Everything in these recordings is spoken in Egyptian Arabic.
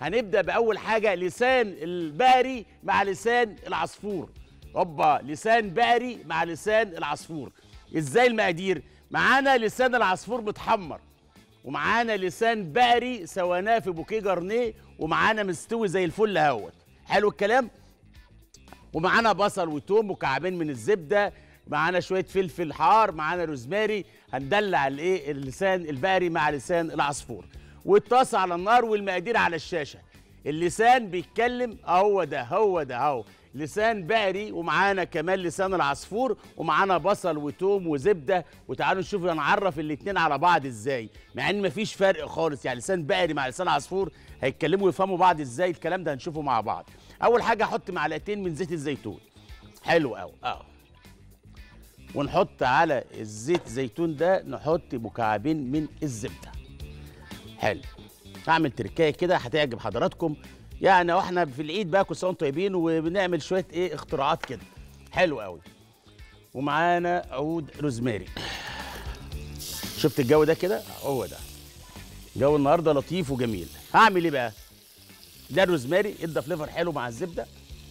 هنبدا باول حاجه لسان البقري مع لسان العصفور هوبا لسان بقري مع لسان العصفور ازاي المقادير معانا لسان العصفور متحمر ومعانا لسان بقري سويناه في بوكيه جرنيه ومعانا مستوي زي الفل اهوت حلو الكلام ومعانا بصل وتوم وكعبين من الزبده معانا شويه فلفل حار معانا روزماري هندلع الايه اللسان البقري مع لسان العصفور والطاسه على النار والمقادير على الشاشه اللسان بيتكلم اهو ده هو ده اهو لسان بقري ومعانا كمان لسان العصفور ومعانا بصل وتوم وزبده وتعالوا نشوف نعرف الاتنين على بعض ازاي مع ان مفيش فرق خالص يعني لسان بقري مع لسان عصفور هيتكلموا ويفهموا بعض ازاي الكلام ده هنشوفه مع بعض اول حاجه احط معلقتين من زيت الزيتون حلو قوي اه ونحط على الزيت زيتون ده نحط مكعبين من الزبده حلو هعمل تركايه كده هتعجب حضراتكم يعني واحنا في العيد بقى كل سنه وانتم طيبين وبنعمل شويه ايه اختراعات كده حلو قوي ومعانا عود روزماري شفت الجو ده كده هو ده جو النهارده لطيف وجميل هعمل ايه بقى ده الروزماري ادى فليفر حلو مع الزبده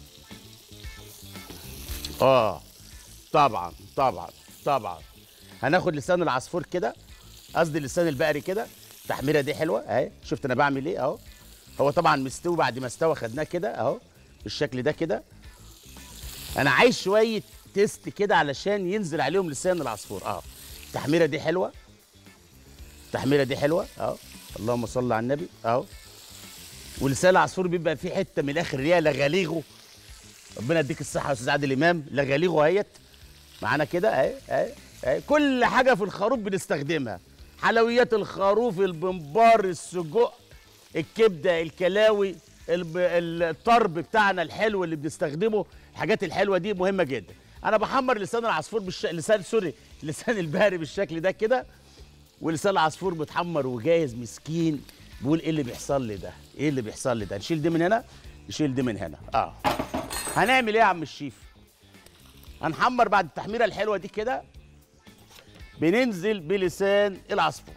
اه طبعا طبعا طبعا هناخد لسان العصفور كده قصدي لسان البقري كده التحميره دي حلوه اهي شفت انا بعمل ايه اهو هو طبعا مستوي بعد ما استوى خدناه كده اهو بالشكل ده كده انا عايز شويه تيست كده علشان ينزل عليهم لسان العصفور اه التحميره دي حلوه التحميره دي حلوه اهو اللهم صل على النبي اهو ولسان العصفور بيبقى فيه حته من الاخر اللي هي لغاليغه ربنا يديك الصحه يا استاذ عادل امام لغاليغه اهيت معانا كده اهي اهي اهي كل حاجه في الخروف بنستخدمها حلويات الخروف البمبار السجق الكبده الكلاوي الب... الطرب بتاعنا الحلو اللي بنستخدمه الحاجات الحلوه دي مهمه جدا انا بحمر لسان العصفور بالش... لسان سوري لسان البهري بالشكل ده كده ولسان العصفور متحمر وجاهز مسكين بيقول ايه اللي بيحصل لي ده ايه اللي بيحصل لي ده نشيل دي من هنا نشيل دي من هنا اه هنعمل ايه يا عم الشيف هنحمر بعد التحميره الحلوه دي كده بننزل بلسان العصفور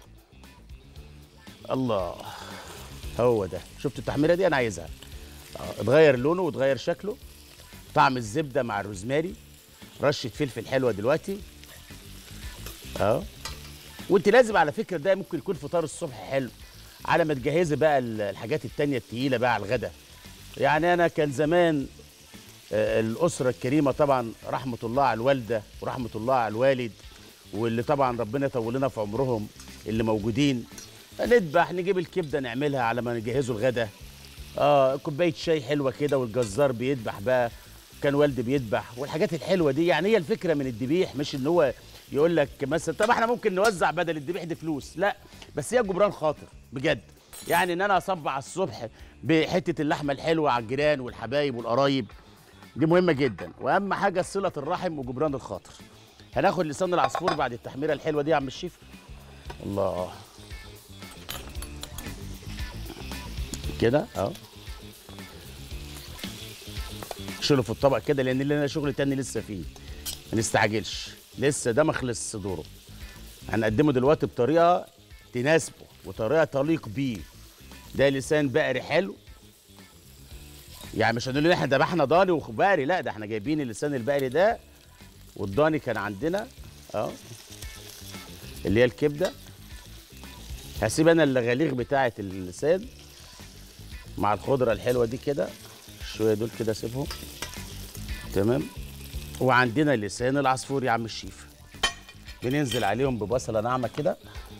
الله هو ده شفتوا التحميره دي انا عايزها اه اتغير لونه واتغير شكله طعم الزبده مع الروزماري رشه فلفل حلوه دلوقتي اه وانت لازم على فكره ده ممكن يكون فطار الصبح حلو على ما تجهزي بقى الحاجات التانية التقيله بقى على الغدا يعني انا كان زمان آه، الاسره الكريمه طبعا رحمه الله على الوالده ورحمه الله على الوالد واللي طبعا ربنا يطول لنا في عمرهم اللي موجودين نذبح نجيب الكبده نعملها على ما نجهزوا الغدا اه كوبايه شاي حلوه كده والجزار بيذبح بقى كان والدي بيذبح والحاجات الحلوه دي يعني هي الفكره من الذبيح مش ان هو يقول لك مثلا طب احنا ممكن نوزع بدل الذبيح دي فلوس لا بس هي جبران خاطر بجد يعني ان انا اصبع الصبح بحته اللحمه الحلوه على الجيران والحبايب والقرايب دي مهمه جدا واهم حاجه صله الرحم وجبران الخاطر هناخد لسان العصفور بعد التحميره الحلوه دي يا عم الشيف الله كده اهو شيله في الطبق كده لان لنا شغل تاني لسه فيه ما نستعجلش لسه ده ما خلص دوره هنقدمه دلوقتي بطريقه تناسبه وطريقه تليق بيه ده لسان بقري حلو يعني مش هنقول ان احنا ذبحنا ضاني وبقري لا ده احنا جايبين اللسان البقري ده والضاني كان عندنا اه اللي هي الكبده هسيب انا اللغاليغ بتاعه اللسان مع الخضره الحلوه دي كده شويه دول كده اسيبهم تمام وعندنا لسان العصفور يا عم الشيف بننزل عليهم ببصله ناعمه كده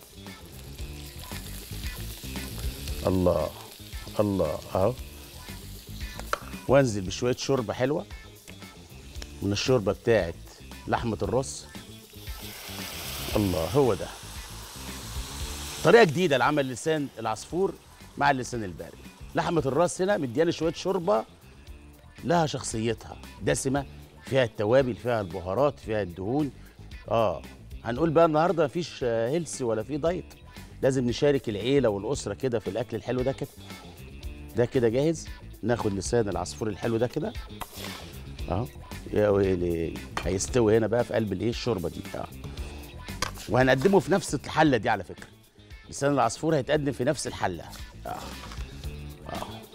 الله الله اهو وانزل بشويه شوربه حلوه من الشوربه بتاعت لحمه الرز الله هو ده طريقه جديده لعمل لسان العصفور مع اللسان الباري لحمه الراس هنا مدياني شويه شوربه لها شخصيتها دسمه فيها التوابل فيها البهارات فيها الدهون اه هنقول بقى النهارده مفيش آه، هيلث ولا في دايت لازم نشارك العيله والاسره كده في الاكل الحلو ده كده ده كده جاهز ناخد لسان العصفور الحلو ده كده اهو يا ويلي هيستوي هنا بقى في قلب الايه الشوربه دي اه وهنقدمه في نفس الحله دي على فكره لسان العصفور هيتقدم في نفس الحله اه اه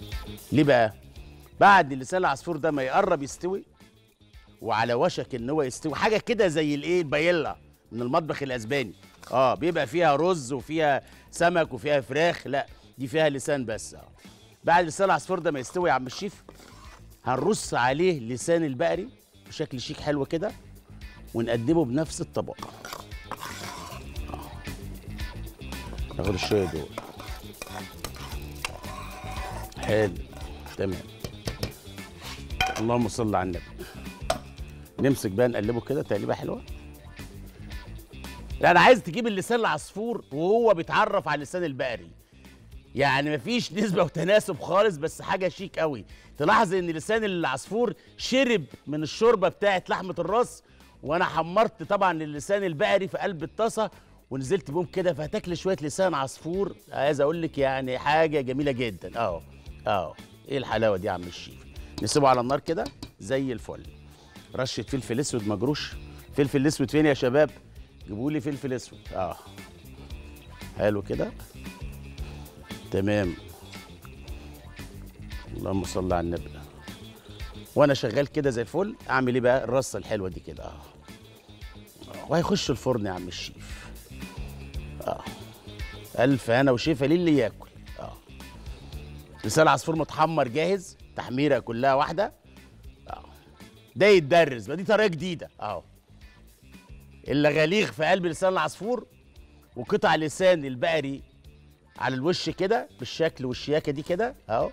ليه بقى بعد لسان العصفور ده ما يقرب يستوي وعلى وشك ان هو يستوي حاجه كده زي الايه البايلا من المطبخ الاسباني اه بيبقى فيها رز وفيها سمك وفيها فراخ لا دي فيها لسان بس اه بعد لسان العصفور ده ما يستوي يا عم الشيف هنرص عليه لسان البقري بشكل شيك حلو كده ونقدمه بنفس الطبق ناخد الشويه دول حلو تمام اللهم صل على النبي نمسك بقى نقلبه كده تقليبه حلوه يعني عايز تجيب اللسان العصفور وهو بيتعرف على اللسان البقري يعني مفيش نسبة وتناسب خالص بس حاجة شيك قوي تلاحظ ان لسان العصفور شرب من الشوربة بتاعت لحمة الراس وانا حمرت طبعا اللسان البقري في قلب الطاسة ونزلت بهم كده فهتاكل شوية لسان عصفور عايز اقول لك يعني حاجة جميلة جدا اه اه ايه الحلاوة دي يا عم الشيف نسيبه على النار كده زي الفل رشة فلفل اسود مجروش فلفل اسود فين يا شباب جيبوا لي فلفل اسود اه حلو كده تمام اللهم صل على النبي وانا شغال كده زي الفل اعمل ايه بقى الرصه الحلوه دي كده اه آه، وهيخش الفرن يا عم الشيف اه الف هنا وشفا للي ياكل اه لسان عصفور متحمر جاهز تحميره كلها واحده اه ده يتدرس بقى دي طريقه جديده اه اللغاليغ في قلب لسان العصفور وقطع لسان البقري على الوش كده بالشكل والشياكه دي كده اهو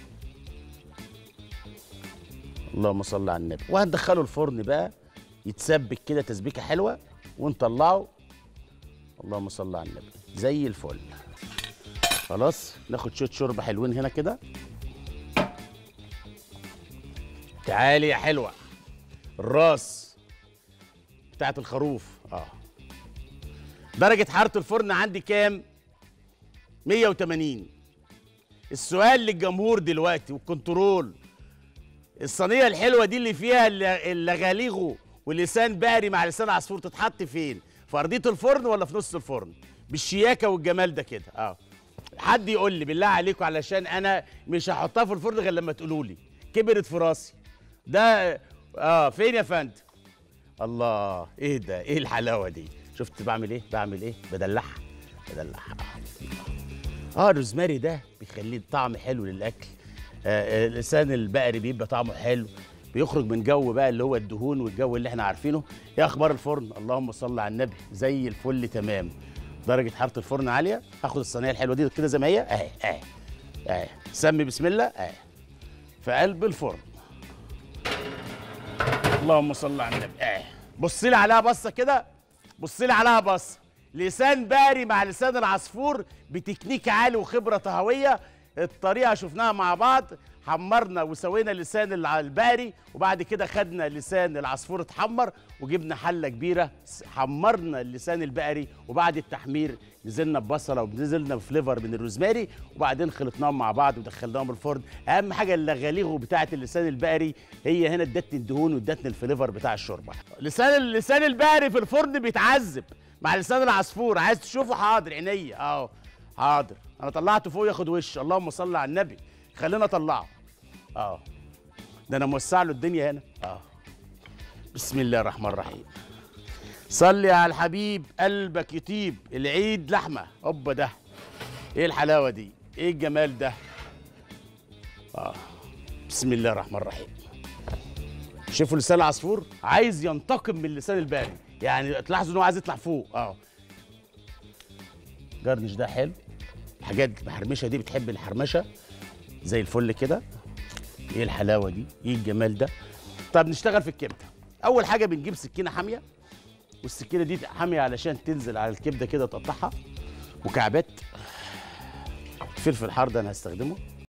اللهم صل على النبي وهندخله الفرن بقى يتسبك كده تسبيكه حلوه ونطلعه اللهم صل على النبي زي الفل خلاص ناخد شويه شوربه حلوين هنا كده تعالي يا حلوه الراس بتاعت الخروف اه درجه حراره الفرن عندي كام 180 السؤال للجمهور دلوقتي والكنترول الصينيه الحلوه دي اللي فيها الل- اللغاليغو ولسان بقري مع لسان عصفور تتحط فين في ارضيه الفرن ولا في نص الفرن بالشياكه والجمال ده كده اه حد يقول لي بالله عليكم علشان انا مش هحطها في الفرن غير لما تقولوا لي كبرت في راسي ده اه فين يا فندم الله ايه ده ايه الحلاوه دي شفت بعمل ايه بعمل ايه بدلعها بدلعها اه الروزماري ده بيخليه طعم حلو للاكل آه آه، لسان البقري بيبقى طعمه حلو بيخرج من جو بقى اللي هو الدهون والجو اللي احنا عارفينه ايه اخبار الفرن اللهم صل على النبي زي الفل تمام درجه حراره الفرن عاليه هاخد الصينيه الحلوه دي كده زي ما هي اهي اهي اهي سمي بسم الله اهي في قلب الفرن اللهم صل على النبي اهي بص لي عليها بصه كده بص لي عليها بصه لسان باري مع لسان العصفور بتكنيك عالي وخبره طهويه الطريقه شفناها مع بعض حمرنا وسوينا لسان الع- البقري وبعد كده خدنا لسان العصفور اتحمر وجبنا حله كبيره س- حمرنا اللسان البقري وبعد التحمير نزلنا ببصله ونزلنا بفليفر من الروزماري وبعدين خلطناهم مع بعض ودخلناهم الفرن اهم حاجه اللغاليغ بتاعه اللسان البقري هي هنا ادتني الدهون وادتني الفليفر بتاع الشوربه لسان اللسان البقري في الفرن بيتعذب مع لسان العصفور عايز تشوفه حاضر عينيا اهو حاضر انا طلعته فوق ياخد وش اللهم صل على النبي خلينا اطلعه اه ده انا موسع له الدنيا هنا اه بسم الله الرحمن الرحيم صلي على الحبيب قلبك يطيب العيد لحمه هوبا ده ايه الحلاوه دي ايه الجمال ده اه بسم الله الرحمن الرحيم شوفوا لسان العصفور عايز ينتقم من لسان الباري يعني تلاحظوا ان هو عايز يطلع فوق اه جرنش ده حلو الحاجات المحرمشه دي بتحب الحرمشه زي الفل كده ايه الحلاوه دي ايه الجمال ده طب نشتغل في الكبده اول حاجه بنجيب سكينه حاميه والسكينه دي حاميه علشان تنزل على الكبده كده تقطعها مكعبات الفلفل الحار ده انا هستخدمه